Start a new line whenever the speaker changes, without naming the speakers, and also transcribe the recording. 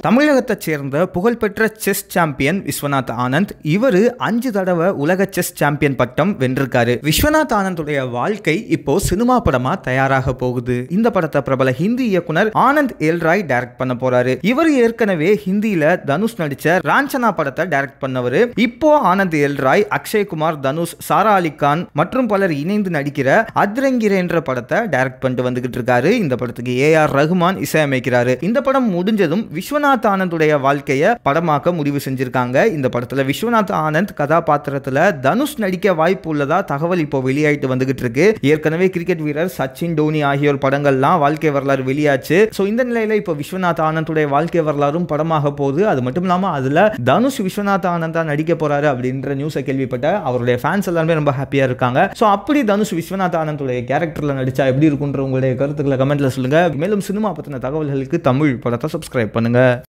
தமிழகத்தை சேர்ந்த புகழ்பெற்ற செஸ் சாம்பியன் விஸ்வநாத் ஆனந்த் இவரு அஞ்சு தடவை உலக செஸ் சாம்பியன் பட்டம் வென்றிருக்காரு விஸ்வநாத் ஆனந்துடைய வாழ்க்கை இப்போ சினிமா படமா தயாராக போகுது இந்த படத்தை பிரபல ஹிந்தி இயக்குனர் ஆனந்த் எல்ராய் டைரக்ட் பண்ண போறாரு இவர் ஏற்கனவே ஹிந்தியில தனுஷ் நடிச்ச ராஞ்சனா படத்தை டைரக்ட் பண்ணவர் இப்போ ஆனந்த் எல்ராய் அக்ஷய்குமார் தனுஷ் சாரா அலி கான் மற்றும் பலர் இணைந்து நடிக்கிற அத்ரங்கிர என்ற படத்தை டைரக்ட் பண்ணிட்டு வந்துகிட்டு இருக்காரு இந்த படத்துக்கு ஏ ஆர் ரகுமான் இசையமைக்கிறாரு இந்த படம் முடிஞ்சதும் விஸ்வநாத் ஆனந்துடைய வாழ்க்கையை படமாக்க முடிவு செஞ்சிருக்காங்க இந்த படத்துல விஸ்வநாத் ஆனந்த் கதாபாத்திரத்துல தனுஷ் நடிக்க வாய்ப்பு உள்ளதா தகவல் இப்போ வெளியாயிட்டு வந்துகிட்டு இருக்கு ஏற்கனவே கிரிக்கெட் வீரர் சச்சின் டோனி ஆகியோர் படங்கள்லாம் வாழ்க்கை வரலாறு வெளியாச்சு ஸோ இந்த நிலையில இப்போ விஸ்வநாத் ஆனந்துடைய வாழ்க்கை வரலாறும் படமாக போகுது அது மட்டும் இல்லாம அதுல தனுஷ் விஸ்வநாத் ஆனந்தா நடிக்க போறாரு அப்படின்ற நியூஸை கேள்விப்பட்ட அவருடைய ஃபேன்ஸ் எல்லாருமே ரொம்ப ஹாப்பியா இருக்காங்க ஸோ அப்படி தனுஷ் விஸ்வநாத் ஆனந்துடைய கேரக்டர்ல நடிச்சா எப்படி இருக்குன்ற உங்களுடைய கருத்துக்களை கமெண்ட்ல சொல்லுங்க மேலும் சினிமா பத்தின தகவல்களுக்கு தமிழ் படத்தை சப்ஸ்கிரைப் பண்ணுங்க